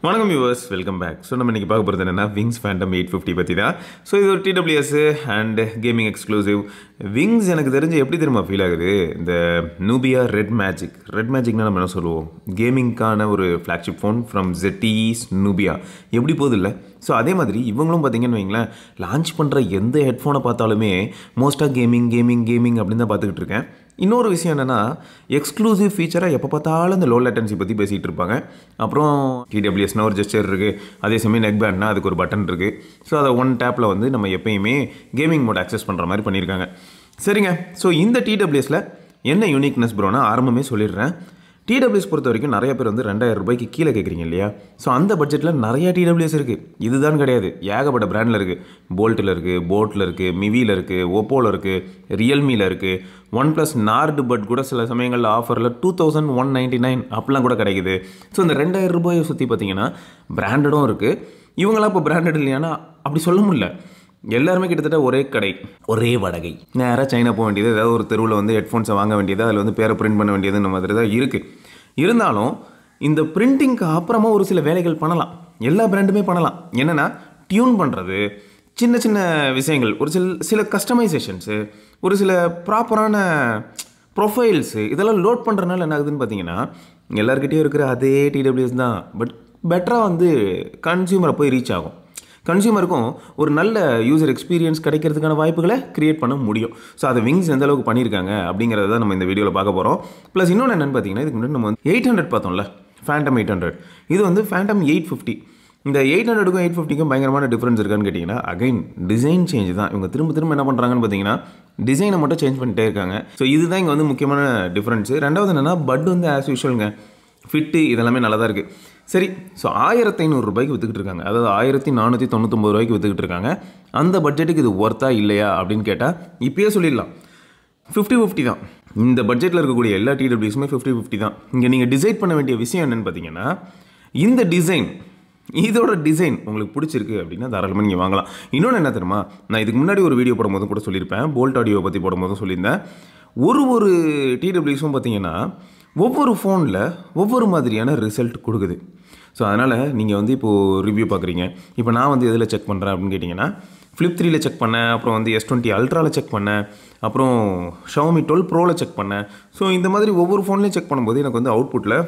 வணக்கம் viewers welcome back so நம்ம இன்றைக்கி பார்க்க போகிறது என்னென்னா விங்ஸ் ஃபேண்டம் எயிட் ஃபிஃப்டி பற்றி தான் ஸோ இது ஒரு TWS and gaming exclusive wings எனக்கு தெரிஞ்சு எப்படி தெரியுமா ஃபீல் ஆகுது இந்த நூபியா ரெட் மேஜிக் ரெட் மேஜிக்னா நம்ம என்ன சொல்லுவோம் கேமிங்க்கான ஒரு flagship phone from ZTE's Nubia எப்படி போகுது இல்லை ஸோ அதே மாதிரி இவங்களும் பார்த்தீங்கன்னு வைங்களேன் லான்ச் பண்ணுற எந்த ஹெட்ஃபோனை பார்த்தாலுமே மோஸ்ட்டாக கேமிங் கேமிங் கேமிங் அப்படின்னு தான் பார்த்துக்கிட்டு இருக்கேன் இன்னொரு விஷயம் என்னென்னா எக்ஸ்க்ளூசிவ் ஃபீச்சராக எப்போ பார்த்தாலும் இந்த லோ லேட்டன்சி பற்றி பேசிகிட்டு இருப்பாங்க அப்புறம் டிடபிள்யூஎஸ்னா ஒரு ஜெஸ்டர் இருக்குது அதே சமயம் நெக் பேண்ட்னா அதுக்கு ஒரு பட்டன் இருக்குது ஸோ அதை ஒன் டேப்பில் வந்து நம்ம எப்பயுமே கேமிங் மோட் அக்சஸ் பண்ணுற மாதிரி பண்ணியிருக்காங்க சரிங்க ஸோ இந்த டிடபிள்யூஎஸில் என்ன யூனிக்னஸ் ப்ரோனா ஆரம்பமே சொல்லிடுறேன் டிடபிள்யூஎஸ் பொறுத்த வரைக்கும் நிறைய பேர் வந்து ரெண்டாயிரம் ரூபாய்க்கு கீழே கேட்குறீங்க இல்லையா ஸோ அந்த பட்ஜெட்டில் நிறையா டிடபிள்யூஎஸ் இருக்குது இதுதான் கிடையாது ஏகப்பட்ட பிராண்டில் இருக்குது போல்ட்டில் இருக்குது போட்டில் இருக்குது மிவியில் இருக்குது ஓப்போவில் இருக்குது ரியல்மியில் இருக்குது ஒன் ப்ளஸ் நார்டு பட் கூட சில சமயங்களில் ஆஃபரில் two thousand one ninety nine அப்படிலாம் கூட கிடைக்குது ஸோ இந்த ரெண்டாயிரம் ரூபாயை சுற்றி பார்த்தீங்கன்னா பிராண்டடும் இருக்குது இவங்களாம் இப்போ பிராண்டட் இல்லையானா அப்படி சொல்ல முடியல எல்லாருமே கிட்டத்தட்ட ஒரே கடை ஒரே வடகை நேராக சைனா போக வேண்டியது ஏதாவது ஒரு தெருவில் வந்து ஹெட்ஃபோன்ஸை வாங்க வேண்டியது அதில் வந்து பேரை பிரிண்ட் பண்ண வேண்டியது இந்த மாதிரி தான் இருக்குது இருந்தாலும் இந்த பிரிண்டிங்க்கு அப்புறமா ஒரு சில வேலைகள் பண்ணலாம் எல்லா பிராண்டுமே பண்ணலாம் என்னென்னா டியூன் பண்ணுறது சின்ன சின்ன விஷயங்கள் ஒரு சில சில கஸ்டமைசேஷன்ஸு ஒரு சில ப்ராப்பரான ப்ரொஃபைல்ஸு இதெல்லாம் லோட் பண்ணுறதுனால என்ன ஆகுதுன்னு பார்த்தீங்கன்னா எல்லாருக்கிட்டேயும் இருக்கிற அதே டிடபிள்யூஎஸ் தான் பட் பெட்டராக வந்து கன்சியூமரை போய் ரீச் ஆகும் கன்சியூமருக்கும் ஒரு நல்ல யூசர் எக்ஸ்பீரியன்ஸ் கிடைக்கிறதுக்கான வாய்ப்புகளை கிரியேட் பண்ண முடியும் ஸோ அதை விங்ஸ் எந்த அளவுக்கு பண்ணியிருக்காங்க அப்படிங்கிறத தான் நம்ம இந்த வீடியோவில் பார்க்க போகிறோம் ப்ளஸ் இன்னொன்று என்னென்னு பார்த்தீங்கன்னா இதுக்கு முன்னாடி நம்ம வந்து எயிட் ஹண்ட்ரட் பார்த்தோம்ல ஃபேண்டம் எயிட் ஹண்ட்ரட் இது வந்து ஃபேண்டம் எயிட் ஃபிஃப்டி இந்த எயிட் ஹண்ட்ரடுக்கும் எயிட் ஃபிஃப்டிக்கும் பயங்கரமான டிஃப்ரென்ஸ் இருக்கான்னு கேட்டிங்கன்னா அகைன் டிசைன் சேஞ்ச் தான் இவங்க திரும்ப திரும்ப என்ன பண்ணுறாங்கன்னு பார்த்தீங்கன்னா டிசைனை மட்டும் சேஞ்ச் பண்ணிட்டே இருக்காங்க ஸோ இதுதான் இங்கே வந்து முக்கியமான டிஃப்ரென்ஸு ரெண்டாவது என்னென்னா பட் வந்து ஆஸ் யூஷுவலுங்க ஃபிட்டு இதெல்லாமே நல்லா தான் இருக்குது சரி ஸோ ஆயிரத்தி ஐநூறுரூபாய்க்கு விற்றுக்கிட்டு இருக்காங்க அதாவது ஆயிரத்தி நானூற்றி தொண்ணூத்தொம்பது ரூபாய்க்கு விற்றுக்கிட்டு இருக்காங்க அந்த பட்ஜெட்டுக்கு இது ஒர்த்தா இல்லையா அப்படின்னு கேட்டால் இப்பயே சொல்லிடலாம் ஃபிஃப்டி ஃபிஃப்டி தான் இந்த பட்ஜெட்டில் இருக்கக்கூடிய எல்லா டிடபிள்யூஸுமே ஃபிஃப்டி ஃபிஃப்டி தான் இங்கே நீங்கள் டிசைட் பண்ண வேண்டிய விஷயம் என்னென்னு பார்த்தீங்கன்னா இந்த டிசைன் இதோட டிசைன் உங்களுக்கு பிடிச்சிருக்கு அப்படின்னா தாராளமாக நீங்கள் வாங்கலாம் இன்னொன்று என்ன தெரியுமா நான் இதுக்கு முன்னாடி ஒரு வீடியோ போடும்போதும் கூட சொல்லியிருப்பேன் போல்ட் ஆடியோ பற்றி போடும்போதும் சொல்லியிருந்தேன் ஒரு ஒரு டிடபிள்யூஸும் பார்த்தீங்கன்னா ஒவ்வொரு ஃபோனில் ஒவ்வொரு மாதிரியான ரிசல்ட் கொடுக்குது ஸோ அதனால் நீங்கள் வந்து இப்போது ரிவ்யூ பார்க்குறீங்க இப்போ நான் வந்து எதில் செக் பண்ணுறேன் அப்படின்னு கேட்டிங்கன்னா ஃப்ளிப் த்ரீல செக் பண்ணேன் அப்புறம் வந்து எஸ் டுவெண்ட்டி அல்ட்ராவில் செக் பண்ணேன் அப்புறம் ஷவமி டுவெல் ப்ரோவில் செக் பண்ணேன் ஸோ இந்த மாதிரி ஒவ்வொரு ஃபோன்லேயும் செக் பண்ணும்போது எனக்கு வந்து அவுட்புட்டில்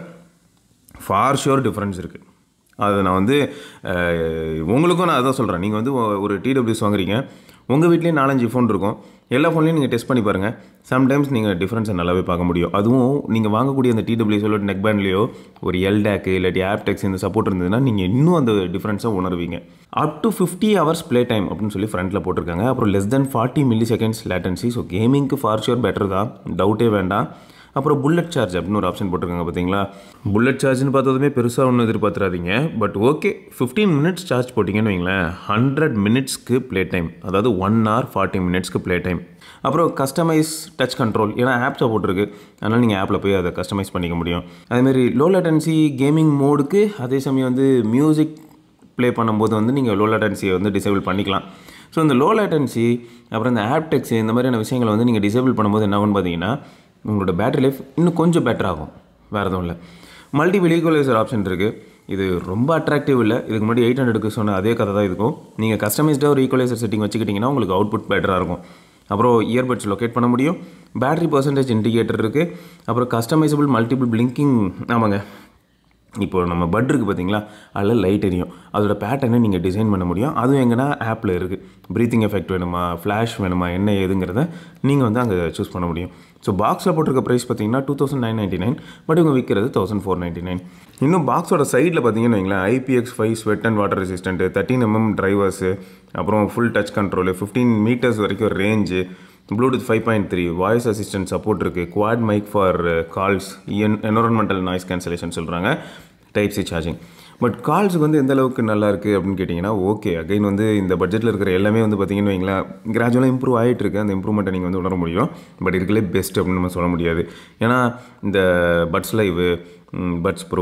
ஃபார் ஷுர் டிஃப்ரென்ஸ் இருக்குது அதை நான் வந்து உங்களுக்கும் நான் அதான் சொல்கிறேன் நீங்கள் வந்து ஒரு டிடபிள்யூஸ் வாங்குறீங்க உங்கள் வீட்லேயே நாலஞ்சு ஃபோன் இருக்கும் எல்லா ஃபோன்லையும் நீங்கள் டெஸ்ட் பண்ணி பாருங்கள் சம்டைம்ஸ் நீங்கள் டிஃப்ரென்ஸை நல்லாவே பார்க்க முடியும் அதுவும் நீங்கள் வாங்கக்கூடிய அந்த டிடபிள்யூஸ் இல்லை நெக் பேண்ட்லேயோ ஒரு எல்டேக்கு இல்லாட்டி ஆப்டெக்ஸ் இந்த சப்போர்ட் இருந்ததுன்னா நீங்கள் இன்னும் அந்த டிஃப்ரென்ஸை உணர்வீங்க up to fifty hours play time அப்படின்னு சொல்லி ஃப்ரண்ட்டில் போட்டிருக்காங்க அப்புறம் less than forty milliseconds latency so கேமிங்க்கு ஃபார் ஷுர் பெட்டர் தான் டவுட்டே வேண்டாம் அப்புறம் புல்லட் சார்ஜ் அப்படின்னு ஒரு ஆப்ஷன் போட்டிருக்காங்க பார்த்தீங்களா புல்லட் சார்ஜ்னு பார்த்ததுமே பெருசாக ஒன்றும் எதிர்பார்த்துறாதீங்க but okay fifteen minutes charge போட்டிங்கன்னு வைங்களேன் ஹண்ட்ரட் மினிட்ஸ்க்கு ப்ளே டைம் அதாவது ஒன் ஹவர் ஃபார்ட்டி மினிட்ஸ்க்கு ப்ளே டைம் அப்புறம் கஸ்டமைஸ் டச் கண்ட்ரோல் ஏன்னா ஆப் சப்போர்ட் இருக்குது அதனால் நீங்கள் ஆப்பில் போய் அதை கஸ்டமைஸ் பண்ணிக்க முடியும் அதேமாரி லோ லேட்டன்சி கேமிங் மோடுக்கு அதே சமயம் வந்து மியூசிக் ப்ளே பண்ணும்போது வந்து நீங்கள் லோ லேட்டன்சியை வந்து டிசேபிள் பண்ணிக்கலாம் ஸோ இந்த லோ லேட்டன்சி அப்புறம் இந்த ஆப்டெக்ஸ் இந்த மாதிரியான விஷயங்களை வந்து நீங்கள் டிசேபிள் பண்ணும்போது என்ன ஆகும்னு பார்த்தீங்கன்னா உங்களோட பேட்டரி லைஃப் இன்னும் கொஞ்சம் பெட்டர் ஆகும் வேறு எதுவும் இல்லை மல்டிபிள் ஈக்குவலைசர் ஆப்ஷன் இருக்குது இது ரொம்ப அட்ராக்டிவ் இல்லை இதுக்கு முன்னாடி எயிட் ஹண்ட்ரடுக்கு சொன்ன அதே கதை தான் இருக்கும் நீங்கள் கஸ்டமைஸ்டாக ஒரு ஈக்குவலைசர் செட்டிங் வச்சுக்கிட்டிங்கன்னா உங்களுக்கு அவுட்புட் பெட்டராக இருக்கும் அப்புறம் இயர்பட்ஸ் லொக்கேட் பண்ண முடியும் பேட்டரி பர்சன்டேஜ் இண்டிகேட்டர் இருக்குது அப்புறம் கஸ்டமைசபிள் மல்டிபிள் பிளிங்கிங் ஆமாங்க இப்போ நம்ம பட் இருக்குது பார்த்தீங்களா அதில் லைட் எரியும் அதோட பேட்டர்னை நீங்கள் டிசைன் பண்ண முடியும் அதுவும் எங்கன்னா ஆப்பில் இருக்குது ப்ரீத்திங் எஃபெக்ட் வேணுமா ஃப்ளாஷ் வேணுமா என்ன ஏதுங்கிறத நீங்கள் வந்து அங்கே சூஸ் பண்ண முடியும் ஸோ பாக்ஸில் போட்டிருக்க ப்ரைஸ் பார்த்தீங்கன்னா two thousand nine ninety nine but இவங்க விற்கிறது தௌசண்ட் ஃபோர் நைன்ட்டி நைன் இன்னும் பாக்ஸோட சைடில் பார்த்தீங்கன்னு வைங்களேன் IPX five sweat and water resistant thirteen mm drivers அப்புறம் full touch control fifteen metres வரைக்கும் range Bluetooth five point three voice assistant support இருக்குது குவாட் மைக் ஃபார் கால்ஸ் என் என்வரன்மெண்டல் நாய்ஸ் கேன்சலேஷன் சொல்கிறாங்க டைப் சி சார்ஜிங் பட் கால்ஸுக்கு வந்து எந்த அளவுக்கு நல்லா இருக்குது அப்படின்னு கேட்டிங்கன்னா ஓகே அகைன் வந்து இந்த பட்ஜெட்டில் இருக்கிற எல்லாமே வந்து பார்த்தீங்கன்னு வைங்களேன் கிராஜுவலாக இம்ப்ரூவ் ஆகிட்டு இருக்கு அந்த இம்ப்ரூவ்மெண்ட்டை நீங்கள் வந்து உணர முடியும் பட் இருக்கலே பெஸ்ட் அப்படின்னு நம்ம சொல்ல முடியாது ஏன்னா இந்த buds live buds pro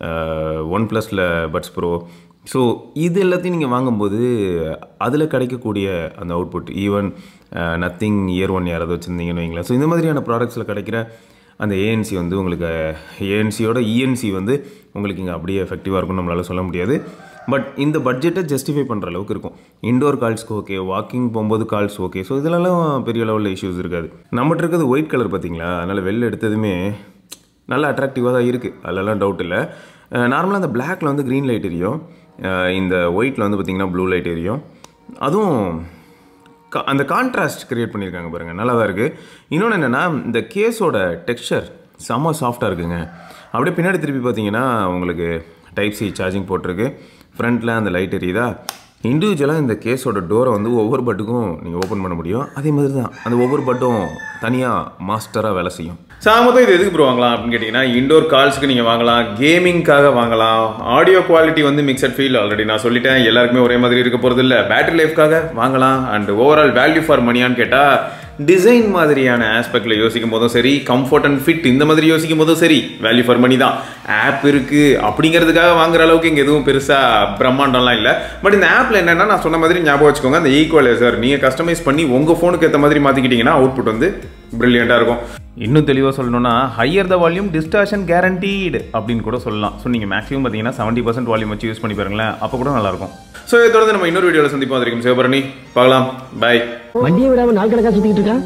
one ப்ளஸில் பட்ஸ் ப்ரோ ஸோ இது எல்லாத்தையும் நீங்கள் வாங்கும்போது அதில் கிடைக்கக்கூடிய அந்த output even Nothing ear one யாராவது வச்சுருந்தீங்கன்னு வைங்களேன் ஸோ இந்த மாதிரியான ப்ராடக்ட்ஸில் கிடைக்கிற அந்த ஏஎன்சி வந்து உங்களுக்கு ஏஎன்சியோட இஎன்சி வந்து உங்களுக்கு இங்கே அப்படியே எஃபெக்டிவாக இருக்கும்னு நம்மளால் சொல்ல முடியாது பட் இந்த பட்ஜெட்டை ஜஸ்டிஃபை பண்ணுற அளவுக்கு இருக்கும் இண்டோர் கால்ஸ்க்கு ஓகே வாக்கிங் போகும்போது கால்ஸ் ஓகே ஸோ இதெல்லாம் பெரிய லெவலில் இஷ்யூஸ் இருக்காது நம்மகிட்ட இருக்கிறது ஒயிட் கலர் பார்த்தீங்களா அதனால் வெளில எடுத்ததுமே நல்ல அட்ராக்டிவாக தான் இருக்குது அதிலலாம் டவுட் இல்லை நார்மலாக அந்த பிளாக்ல வந்து க்ரீன் லைட் எரியும் அஹ் இந்த ஒயிட்டில் வந்து பார்த்திங்கன்னா ப்ளூ லைட் எரியும் அதுவும் கா- அந்த கான்ட்ராஸ்ட் கிரியேட் பண்ணியிருக்காங்க பாருங்கள் நல்லா தான் இருக்குது இன்னொன்று என்னென்னா இந்த கேஸோட டெக்ஸ்சர் செம்ம சாஃப்டாக இருக்குங்க அப்படியே பின்னாடி திருப்பி பார்த்தீங்கன்னா உங்களுக்கு டைப் சி சார்ஜிங் போட்டிருக்கு ஃப்ரண்ட்டில் அந்த லைட் எரியுதா இண்டிவிஜுவலாக இந்த கேஸோட டோரை வந்து ஒவ்வொரு பட்டுக்கும் நீங்கள் ஓப்பன் பண்ண முடியும் அதே மாதிரி தான் அந்த ஒவ்வொரு பட்டும் தனியாக மாஸ்டராக வேலை செய்யும் சாமத்தம் இது எதுக்கு ப்ரோ வாங்கலாம் அப்படின்னு கேட்டிங்கன்னா இண்டோர் கால்ஸ்க்கு நீங்கள் வாங்கலாம் கேமிங்காக வாங்கலாம் ஆடியோ குவாலிட்டி வந்து மிக்சட் ஃபீல் ஆல்ரெடி நான் சொல்லிட்டேன் எல்லாருக்குமே ஒரே மாதிரி இருக்க போகிறது இல்லை பேட்டரி லைஃப்காக வாங்கலாம் அண்ட் ஓவரால் வேல்யூ ஃபார் மணியான்னு கேட்டால் டிசைன் மாதிரியான ஆஸ்பெக்டில் யோசிக்கும் போதும் சரி கம்ஃபர்ட் அண்ட் ஃபிட் இந்த மாதிரி யோசிக்கும் போதும் சரி வேல்யூ ஃபார் மணி தான் ஆப் இருக்கு அப்படிங்கிறதுக்காக வாங்குற அளவுக்கு இங்கே எதுவும் பெருசாக பிரம்மாண்டம்லாம் இல்லை பட் இந்த ஆப்பில் என்னன்னா நான் சொன்ன மாதிரி ஞாபகம் வச்சுக்கோங்க அந்த ஈக்குவலைசர் நீங்கள் கஸ்டமைஸ் பண்ணி உங்கள் ஃபோனுக்கு ஏற்ற மாதிரி மாற்றிக்கிட்டீங்கன்னா அவுட்புட் வந்து பிரில்லியண்ட்டாக இருக்கும் இன்னும் தெளிவாக சொல்லணும்னா higher the volume distortion guaranteed அப்படின்னு கூட சொல்லலாம் ஸோ நீங்கள் மேக்ஸிமம் பார்த்தீங்கன்னா செவன்ட்டி பர்சன்ட் வால்யூம் வச்சு யூஸ் பண்ணி பாருங்களேன் அப்போ கூட நல்லாயிருக்கும் ஸோ இதை தொடர்ந்து நம்ம இன்னொரு வீடியோவில் சந்திப்போம் வரைக்கும் சிவபரணி பார்க்கலாம் பாய் வண்டியை விடாம நாள் கணக்கா சுத்திக்கிட்டு இருக்கா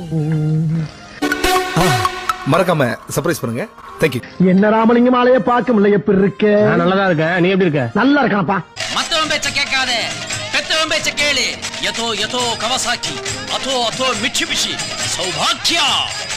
மறக்காம சர்ப்ரைஸ் பண்ணுங்க தேங்க்யூ என்ன ராமலிங்கம் ஆலைய பார்க்க முடியல எப்படி இருக்க நல்லதா இருக்க நீ எப்படி இருக்க நல்லா இருக்கானப்பா மத்தவன் பேச்ச கேட்காத பெத்தவன் பேச்ச கேளு யதோ யதோ கவசாக்கி அதோ அதோ மிட்சுபிஷி சௌபாக்கியா